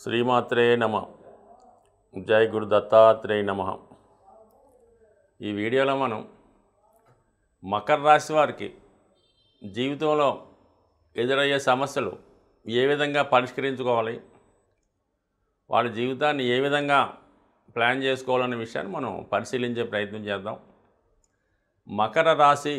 శ్రీమాత్రే నమ జై గురు దత్తాత్రేయ నమ ఈ వీడియోలో మనం మకర రాశి వారికి జీవితంలో ఎదురయ్యే సమస్యలు ఏ విధంగా పరిష్కరించుకోవాలి వాళ్ళ జీవితాన్ని ఏ విధంగా ప్లాన్ చేసుకోవాలనే విషయాన్ని మనం పరిశీలించే ప్రయత్నం చేద్దాం మకర రాశి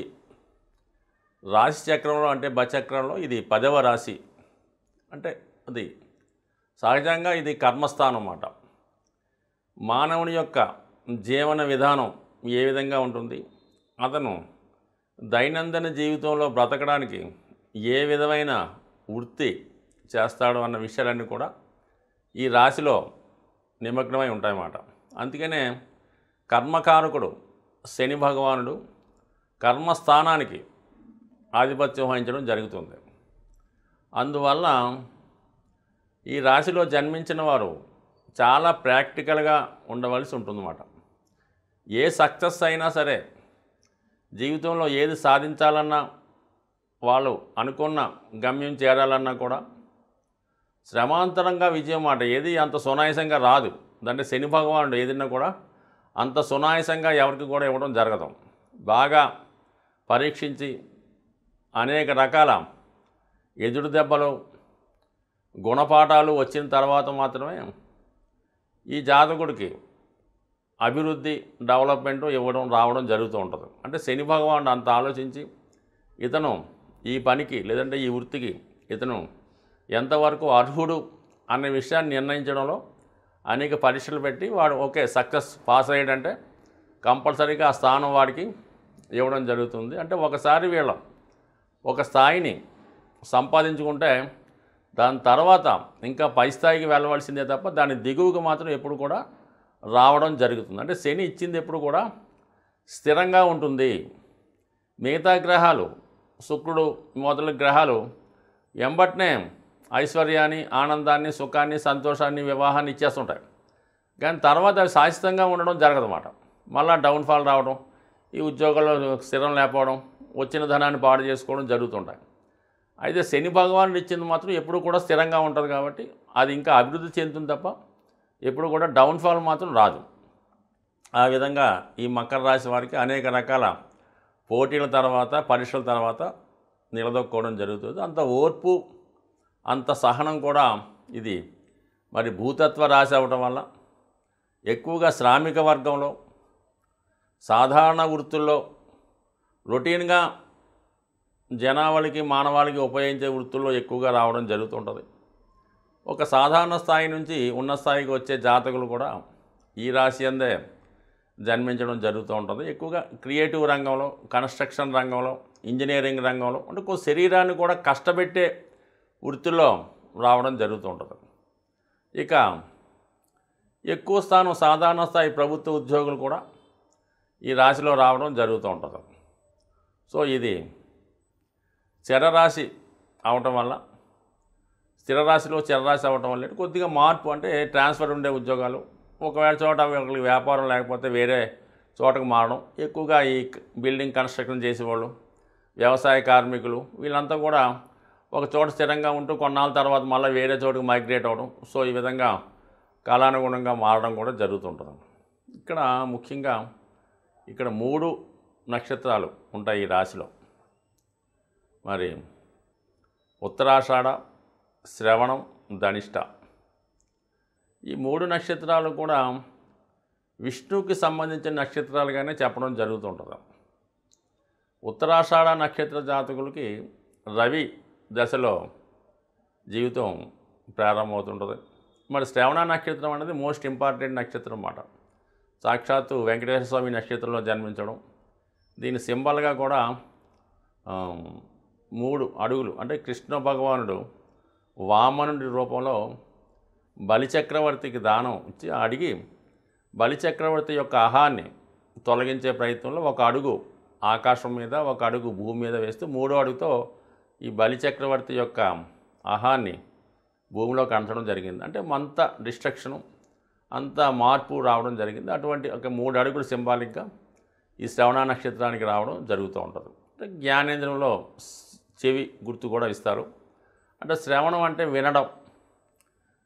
రాశి చక్రంలో అంటే బచక్రంలో ఇది పదవ రాశి అంటే అది సహజంగా ఇది కర్మస్థానం అన్నమాట మానవుని యొక్క జీవన విధానం ఏ విధంగా ఉంటుంది అతను దైనందిన జీవితంలో బ్రతకడానికి ఏ విధమైన వృత్తి చేస్తాడు అన్న విషయాలన్నీ కూడా ఈ రాశిలో నిమగ్నమై ఉంటాయన్నమాట అందుకనే కర్మకారకుడు శని భగవానుడు కర్మస్థానానికి ఆధిపత్యం వహించడం జరుగుతుంది అందువల్ల ఈ రాశిలో జన్మించిన వారు చాలా ప్రాక్టికల్గా ఉండవలసి ఉంటుందన్నమాట ఏ సక్సెస్ అయినా సరే జీవితంలో ఏది సాధించాలన్నా వాళ్ళు అనుకున్న గమ్యం చేరాలన్నా కూడా శ్రమాంతరంగా విజయం మాట ఏది అంత సునాయసంగా రాదు అంటే శని భగవానుడు ఏదన్నా కూడా అంత సునాయసంగా ఎవరికి కూడా ఇవ్వడం జరగదు బాగా పరీక్షించి అనేక రకాల ఎదురు దెబ్బలు గుణపాఠాలు వచ్చిన తర్వాత మాత్రమే ఈ జాతకుడికి అభివృద్ధి డెవలప్మెంట్ ఇవ్వడం రావడం జరుగుతూ ఉంటుంది అంటే శని భగవానుడు అంత ఆలోచించి ఇతను ఈ పనికి లేదంటే ఈ వృత్తికి ఇతను ఎంతవరకు అర్హుడు అనే విషయాన్ని నిర్ణయించడంలో అనేక పరీక్షలు పెట్టి వాడు ఓకే సక్సెస్ పాస్ అయ్యాడంటే కంపల్సరీగా ఆ స్థానం వాడికి ఇవ్వడం జరుగుతుంది అంటే ఒకసారి వీళ్ళ ఒక స్థాయిని సంపాదించుకుంటే దాని తర్వాత ఇంకా పై స్థాయికి వెళ్ళవలసిందే తప్ప దాని దిగువకు మాత్రం ఎప్పుడు కూడా రావడం జరుగుతుంది అంటే శని ఇచ్చింది ఎప్పుడు కూడా స్థిరంగా ఉంటుంది మిగతా గ్రహాలు శుక్రుడు మొదల గ్రహాలు ఎంబట్నే ఐశ్వర్యాన్ని ఆనందాన్ని సుఖాన్ని సంతోషాన్ని వివాహాన్ని ఇచ్చేస్తుంటాయి కానీ తర్వాత అవి శాశ్వతంగా ఉండడం జరగదన్నమాట మళ్ళీ డౌన్ఫాల్ రావడం ఈ ఉద్యోగాల్లో స్థిరం లేకపోవడం వచ్చిన ధనాన్ని పాడు చేసుకోవడం జరుగుతుంటాయి అయితే శని భగవానుడు ఇచ్చింది మాత్రం ఎప్పుడు కూడా స్థిరంగా ఉంటుంది కాబట్టి అది ఇంకా అభివృద్ధి చెందుతుంది తప్ప ఎప్పుడు కూడా డౌన్ఫాల్ మాత్రం రాదు ఆ విధంగా ఈ మకర రాశి వారికి అనేక రకాల పోటీల తర్వాత పరీక్షల తర్వాత నిలదొక్కోవడం జరుగుతుంది అంత ఓర్పు అంత సహనం కూడా ఇది మరి భూతత్వ రాశి అవ్వటం వల్ల ఎక్కువగా శ్రామిక వర్గంలో సాధారణ వృత్తుల్లో రొటీన్గా జనావళికి మానవాళికి ఉపయోగించే వృత్తుల్లో ఎక్కువగా రావడం జరుగుతుంటుంది ఒక సాధారణ స్థాయి నుంచి ఉన్న స్థాయికి వచ్చే జాతకులు కూడా ఈ రాశి అందే జన్మించడం జరుగుతూ ఉంటుంది ఎక్కువగా క్రియేటివ్ రంగంలో కన్స్ట్రక్షన్ రంగంలో ఇంజనీరింగ్ రంగంలో అంటే కొంచెం శరీరాన్ని కూడా కష్టపెట్టే వృత్తిలో రావడం జరుగుతూ ఉంటుంది ఇక ఎక్కువ స్థానం సాధారణ స్థాయి ప్రభుత్వ ఉద్యోగులు కూడా ఈ రాశిలో రావడం జరుగుతూ ఉంటుంది సో ఇది చరరాశి అవటం వల్ల స్థిర రాశిలో చరరాశి అవ్వటం వల్ల కొద్దిగా మార్పు అంటే ట్రాన్స్ఫర్ ఉండే ఉద్యోగాలు ఒకవేళ చోట వీళ్ళకి వ్యాపారం లేకపోతే వేరే చోటకు మారడం ఎక్కువగా ఈ బిల్డింగ్ కన్స్ట్రక్షన్ చేసేవాళ్ళు వ్యవసాయ కార్మికులు వీళ్ళంతా కూడా ఒక చోట స్థిరంగా ఉంటూ కొన్నాళ్ళ తర్వాత మళ్ళీ వేరే చోటుకు మైగ్రేట్ అవ్వడం సో ఈ విధంగా కాలానుగుణంగా మారడం కూడా జరుగుతుంటుంది ఇక్కడ ముఖ్యంగా ఇక్కడ మూడు నక్షత్రాలు ఉంటాయి ఈ రాశిలో మరి ఉత్తరాషాఢ శ్రవణం ధనిష్ట ఈ మూడు నక్షత్రాలు కూడా విష్ణువుకి సంబంధించిన నక్షత్రాలుగానే చెప్పడం జరుగుతుంటుంది ఉత్తరాషాఢ నక్షత్ర జాతకులకి రవి దశలో జీవితం ప్రారంభమవుతుంటుంది మరి శ్రవణ నక్షత్రం అనేది మోస్ట్ ఇంపార్టెంట్ నక్షత్రం అన్నమాట సాక్షాత్తు వెంకటేశ్వర స్వామి నక్షత్రంలో జన్మించడం దీని సింబల్గా కూడా ఆ, మూడు అడుగులు అంటే కృష్ణ భగవానుడు వామనుడి రూపంలో బలిచక్రవర్తికి దానం ఇచ్చి అడిగి బలిచక్రవర్తి యొక్క ఆహాన్ని తొలగించే ప్రయత్నంలో ఒక అడుగు ఆకాశం మీద ఒక అడుగు భూమి మీద వేస్తూ మూడో అడుగుతో ఈ బలిచక్రవర్తి యొక్క ఆహాన్ని భూమిలోకి అంచడం జరిగింది అంటే అంత డిస్ట్రక్షను అంత మార్పు రావడం జరిగింది అటువంటి ఒక మూడు అడుగులు సింబాలిక్గా ఈ శ్రవణ నక్షత్రానికి రావడం జరుగుతూ ఉంటుంది అంటే జ్ఞానేంద్రంలో స్- చెవి గుర్తు కూడా ఇస్తారు అంటే శ్రవణం అంటే వినడం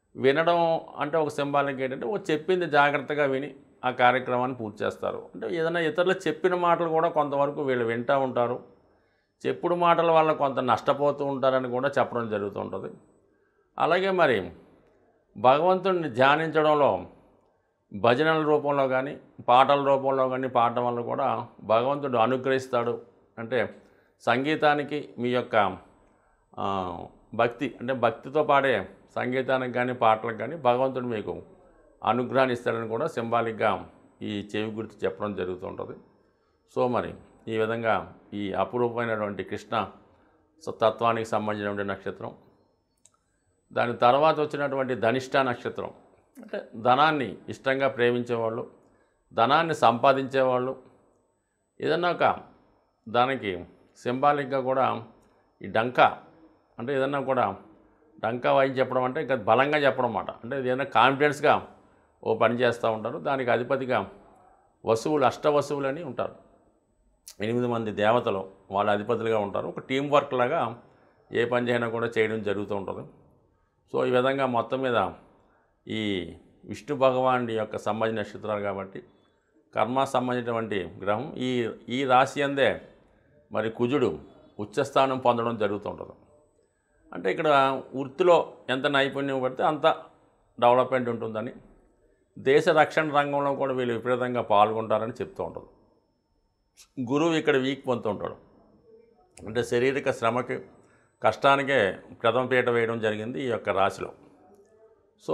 వినడం అంటే ఒక సింబాలిక్ ఏంటంటే ఓ చెప్పింది జాగ్రత్తగా విని ఆ కార్యక్రమాన్ని పూర్తి చేస్తారు అంటే ఏదైనా ఇతరులు చెప్పిన మాటలు కూడా కొంతవరకు వీళ్ళు వింటూ ఉంటారు చెప్పుడు మాటల వల్ల కొంత నష్టపోతూ ఉంటారని కూడా చెప్పడం జరుగుతుంటుంది అలాగే మరి భగవంతుడిని ధ్యానించడంలో భజనల రూపంలో కానీ పాటల రూపంలో కానీ పాడటం వల్ల కూడా భగవంతుడు అనుగ్రహిస్తాడు అంటే సంగీతానికి మీ యొక్క ఆ, భక్తి అంటే భక్తితో పాడే సంగీతానికి కానీ పాటలకు కానీ భగవంతుడు మీకు అనుగ్రహాన్ని ఇస్తాడని కూడా సింబాలిక్గా ఈ చెవి గుర్తు చెప్పడం జరుగుతుంటుంది సో మరి ఈ విధంగా ఈ అపురూపమైనటువంటి కృష్ణ స- తత్వానికి సంబంధించినటువంటి నక్షత్రం దాని తర్వాత వచ్చినటువంటి ధనిష్ట నక్షత్రం అంటే ధనాన్ని ఇష్టంగా ప్రేమించేవాళ్ళు ధనాన్ని సంపాదించేవాళ్ళు ఏదన్నా ఒక దానికి సింబాలిక్గా కూడా ఈ డంకా అంటే ఏదన్నా కూడా డంకా వాయి చెప్పడం అంటే ఇంకా బలంగా చెప్పడం అన్నమాట అంటే ఏదైనా కాన్ఫిడెన్స్గా ఓ పని చేస్తూ ఉంటారు దానికి అధిపతిగా వసువులు అష్ట వసువులని ఉంటారు ఎనిమిది మంది దేవతలు వాళ్ళ అధిపతులుగా ఉంటారు ఒక టీం వర్క్ లాగా ఏ పని చేయనా కూడా చేయడం జరుగుతూ ఉంటుంది సో ఈ విధంగా మొత్తం మీద ఈ విష్ణు భగవానుడి యొక్క సంబంధించిన నక్షత్రాలు కాబట్టి కర్మ సంబంధించినటువంటి గ్రహం ఈ ఈ రాశి అందే మరి కుజుడు ఉచ్చస్థానం పొందడం జరుగుతుంటుంది అంటే ఇక్కడ వృత్తిలో ఎంత నైపుణ్యం పడితే అంత డెవలప్మెంట్ ఉంటుందని దేశ రక్షణ రంగంలో కూడా వీళ్ళు విపరీతంగా పాల్గొంటారని చెప్తూ ఉంటారు గురువు ఇక్కడ వీక్ పొందుతుంటాడు అంటే శారీరక శ్రమకి కష్టానికే ప్రథమ పీట వేయడం జరిగింది ఈ యొక్క రాశిలో సో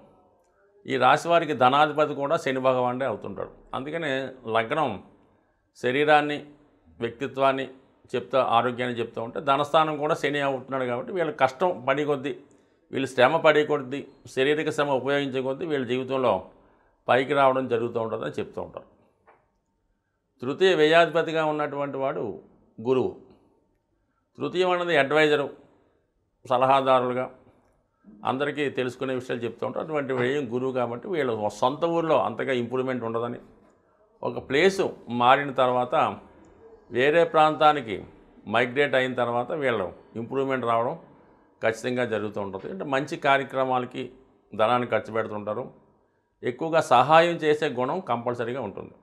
ఈ రాశి వారికి ధనాధిపతి కూడా శని భగవానుడే అవుతుంటాడు అందుకనే లగ్నం శరీరాన్ని వ్యక్తిత్వాన్ని చెప్తా ఆరోగ్యాన్ని చెప్తూ ఉంటే ధనస్థానం కూడా శని అవుతున్నాడు కాబట్టి వీళ్ళ కష్టం పడి కొద్దీ వీళ్ళు శ్రమ పడే కొద్దీ శారీరక శ్రమ ఉపయోగించే కొద్దీ వీళ్ళ జీవితంలో పైకి రావడం జరుగుతూ ఉంటుందని చెప్తూ ఉంటారు తృతీయ వ్యయాధిపతిగా ఉన్నటువంటి వాడు గురువు తృతీయం అన్నది అడ్వైజరు సలహాదారులుగా అందరికీ తెలుసుకునే విషయాలు చెప్తూ ఉంటారు అటువంటి వ్యయం గురువు కాబట్టి వీళ్ళు సొంత ఊరిలో అంతగా ఇంప్రూవ్మెంట్ ఉండదని ఒక ప్లేసు మారిన తర్వాత వేరే ప్రాంతానికి మైగ్రేట్ అయిన తర్వాత వీళ్ళు ఇంప్రూవ్మెంట్ రావడం ఖచ్చితంగా జరుగుతూ ఉంటుంది అంటే మంచి కార్యక్రమాలకి ధనాన్ని ఖర్చు పెడుతుంటారు ఎక్కువగా సహాయం చేసే గుణం కంపల్సరీగా ఉంటుంది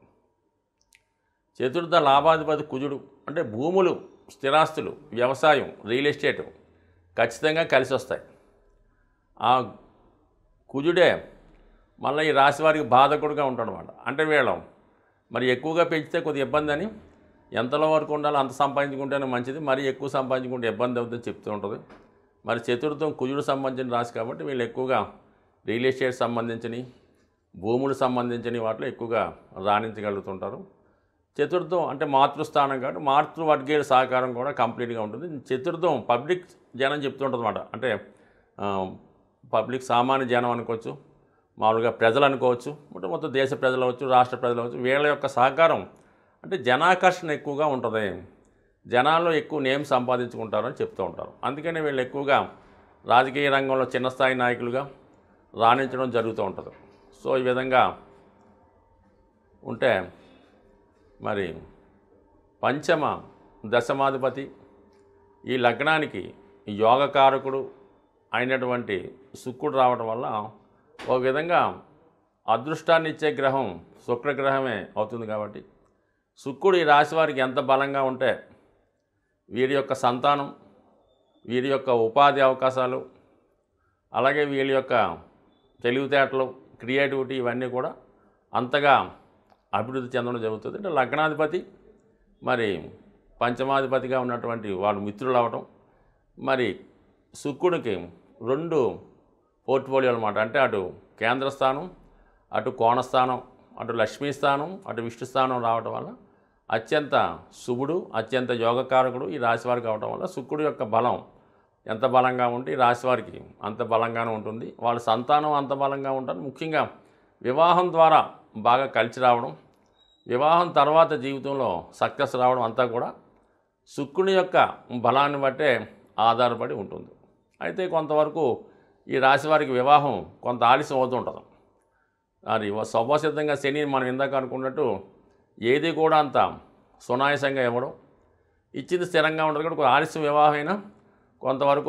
చతుర్థ లాభాధిపతి కుజుడు అంటే భూములు స్థిరాస్తులు వ్యవసాయం రియల్ ఎస్టేట్ ఖచ్చితంగా కలిసి వస్తాయి ఆ కుజుడే మళ్ళీ ఈ రాశి వారికి బాధకుడుగా ఉంటాడు అనమాట అంటే వీళ్ళం మరి ఎక్కువగా పెంచితే కొద్దిగా ఇబ్బంది అని ఎంతలో వరకు ఉండాలో అంత సంపాదించుకుంటేనే మంచిది మరి ఎక్కువ సంపాదించుకుంటే ఇబ్బంది అవుతుందని చెప్తూ ఉంటుంది మరి చతుర్థం కుజుడు సంబంధించిన రాశి కాబట్టి వీళ్ళు ఎక్కువగా రియల్ ఎస్టేట్ సంబంధించిన భూములు సంబంధించిన వాటిలో ఎక్కువగా రాణించగలుగుతుంటారు చతుర్థం అంటే మాతృస్థానం కాబట్టి మాతృవర్గీయుల సహకారం కూడా కంప్లీట్గా ఉంటుంది చతుర్థం పబ్లిక్ జనం చెప్తుంటుంది అనమాట అంటే ఆ, పబ్లిక్ సామాన్య జనం అనుకోవచ్చు మామూలుగా ప్రజలు అనుకోవచ్చు అంటే మొత్తం దేశ ప్రజలు అవచ్చు రాష్ట్ర ప్రజలు అవచ్చు వీళ్ళ యొక్క సహకారం అంటే జనాకర్షణ ఎక్కువగా ఉంటుంది జనాల్లో ఎక్కువ నేమ్ సంపాదించుకుంటారని చెప్తూ ఉంటారు అందుకని వీళ్ళు ఎక్కువగా రాజకీయ రంగంలో చిన్న స్థాయి నాయకులుగా రాణించడం జరుగుతూ ఉంటుంది సో ఈ విధంగా ఉంటే మరి పంచమ దశమాధిపతి ఈ లగ్నానికి యోగకారకుడు అయినటువంటి శుక్రుడు రావడం వల్ల ఒక విధంగా అదృష్టాన్ని ఇచ్చే గ్రహం శుక్రగ్రహమే అవుతుంది కాబట్టి శుక్రుడు ఈ రాశి వారికి ఎంత బలంగా ఉంటే వీరి యొక్క సంతానం వీరి యొక్క ఉపాధి అవకాశాలు అలాగే వీళ్ళ యొక్క తెలివితేటలు క్రియేటివిటీ ఇవన్నీ కూడా అంతగా అభివృద్ధి చెందడం జరుగుతుంది అంటే లగ్నాధిపతి మరి పంచమాధిపతిగా ఉన్నటువంటి వాళ్ళు మిత్రులు అవ్వటం మరి శుక్రుడికి రెండు పోర్ట్ఫోలియో అనమాట అంటే అటు కేంద్ర స్థానం అటు కోణస్థానం అటు లక్ష్మీ స్థానం అటు విష్ణు స్థానం రావటం వల్ల అత్యంత శుభుడు అత్యంత యోగకారకుడు ఈ రాశి వారికి అవటం వల్ల శుక్రుడు యొక్క బలం ఎంత బలంగా ఉంటే ఈ రాశి వారికి అంత బలంగానే ఉంటుంది వాళ్ళ సంతానం అంత బలంగా ఉంటారు ముఖ్యంగా వివాహం ద్వారా బాగా కలిసి రావడం వివాహం తర్వాత జీవితంలో సక్సెస్ రావడం అంతా కూడా శుక్రుని యొక్క బలాన్ని బట్టే ఆధారపడి ఉంటుంది అయితే కొంతవరకు ఈ రాశి వారికి వివాహం కొంత ఆలస్యం అవుతుంటుంది అది స్వభావసిద్ధంగా శని మనం ఇందాక అనుకున్నట్టు ఏది కూడా అంత సునాయాసంగా ఇవ్వడం ఇచ్చింది స్థిరంగా ఉండదు కూడా కొంచెం ఆలస్యం వివాహం అయినా కొంతవరకు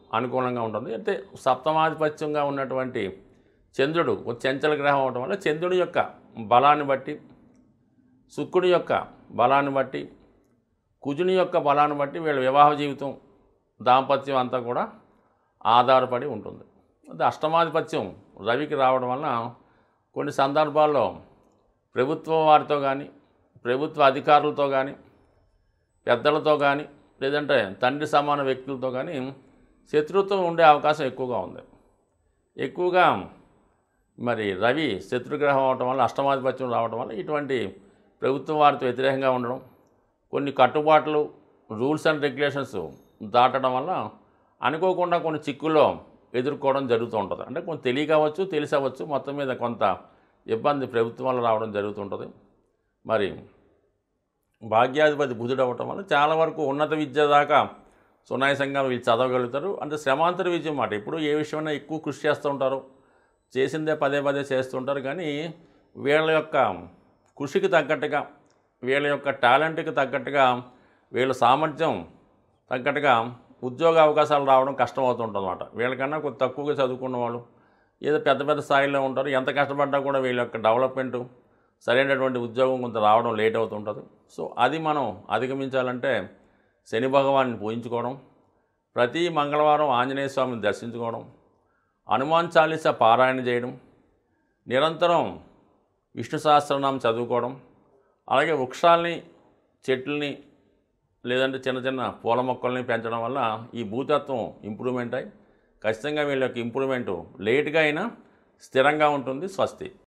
అనుకూలంగా ఉంటుంది అయితే సప్తమాధిపత్యంగా ఉన్నటువంటి చంద్రుడు ఒక చంచల గ్రహం అవడం వల్ల చంద్రుడి యొక్క బలాన్ని బట్టి శుక్రుడి యొక్క బలాన్ని బట్టి కుజుని యొక్క బలాన్ని బట్టి వీళ్ళ వివాహ జీవితం దాంపత్యం అంతా కూడా ఆధారపడి ఉంటుంది అయితే అష్టమాధిపత్యం రవికి రావడం వలన కొన్ని సందర్భాల్లో ప్రభుత్వం వారితో కానీ ప్రభుత్వ అధికారులతో కానీ పెద్దలతో కానీ లేదంటే తండ్రి సమాన వ్యక్తులతో కానీ శత్రుత్వం ఉండే అవకాశం ఎక్కువగా ఉంది ఎక్కువగా మరి రవి శత్రుగ్రహం అవటం వల్ల అష్టమాధిపత్యం రావడం వల్ల ఇటువంటి ప్రభుత్వం వారితో వ్యతిరేకంగా ఉండడం కొన్ని కట్టుబాట్లు రూల్స్ అండ్ రెగ్యులేషన్స్ దాటడం వల్ల అనుకోకుండా కొన్ని చిక్కుల్లో ఎదుర్కోవడం జరుగుతూ ఉంటుంది అంటే కొంత తెలియక అవ్వచ్చు తెలిసి అవ్వచ్చు మొత్తం మీద కొంత ఇబ్బంది ప్రభుత్వం వల్ల రావడం జరుగుతుంటుంది మరి భాగ్యాధిపతి బుధుడు అవ్వటం వల్ల చాలా వరకు ఉన్నత విద్య దాకా సునాయాసంగా వీళ్ళు చదవగలుగుతారు అంటే శ్రమాంతర విజయం మాట ఇప్పుడు ఏ విషయమైనా ఎక్కువ కృషి చేస్తూ ఉంటారు చేసిందే పదే పదే చేస్తుంటారు కానీ వీళ్ళ యొక్క కృషికి తగ్గట్టుగా వీళ్ళ యొక్క టాలెంట్కి తగ్గట్టుగా వీళ్ళ సామర్థ్యం తగ్గట్టుగా ఉద్యోగ అవకాశాలు రావడం కష్టం అవుతుంటుంది అనమాట వీళ్ళకన్నా కొంచెం తక్కువగా చదువుకున్న వాళ్ళు ఏదో పెద్ద పెద్ద స్థాయిలో ఉంటారు ఎంత కష్టపడ్డా కూడా వీళ్ళ యొక్క డెవలప్మెంట్ సరైనటువంటి ఉద్యోగం కొంత రావడం లేట్ అవుతుంటుంది సో అది మనం అధిగమించాలంటే శని భగవాన్ని పూజించుకోవడం ప్రతి మంగళవారం ఆంజనేయ స్వామిని దర్శించుకోవడం హనుమాన్ చాలీస పారాయణ చేయడం నిరంతరం విష్ణు సహస్రనామం చదువుకోవడం అలాగే వృక్షాలని చెట్లని లేదంటే చిన్న చిన్న పూల మొక్కల్ని పెంచడం వల్ల ఈ భూతత్వం ఇంప్రూవ్మెంట్ అయ్యి ఖచ్చితంగా వీళ్ళ యొక్క ఇంప్రూవ్మెంట్ లేట్గా అయినా స్థిరంగా ఉంటుంది స్వస్తి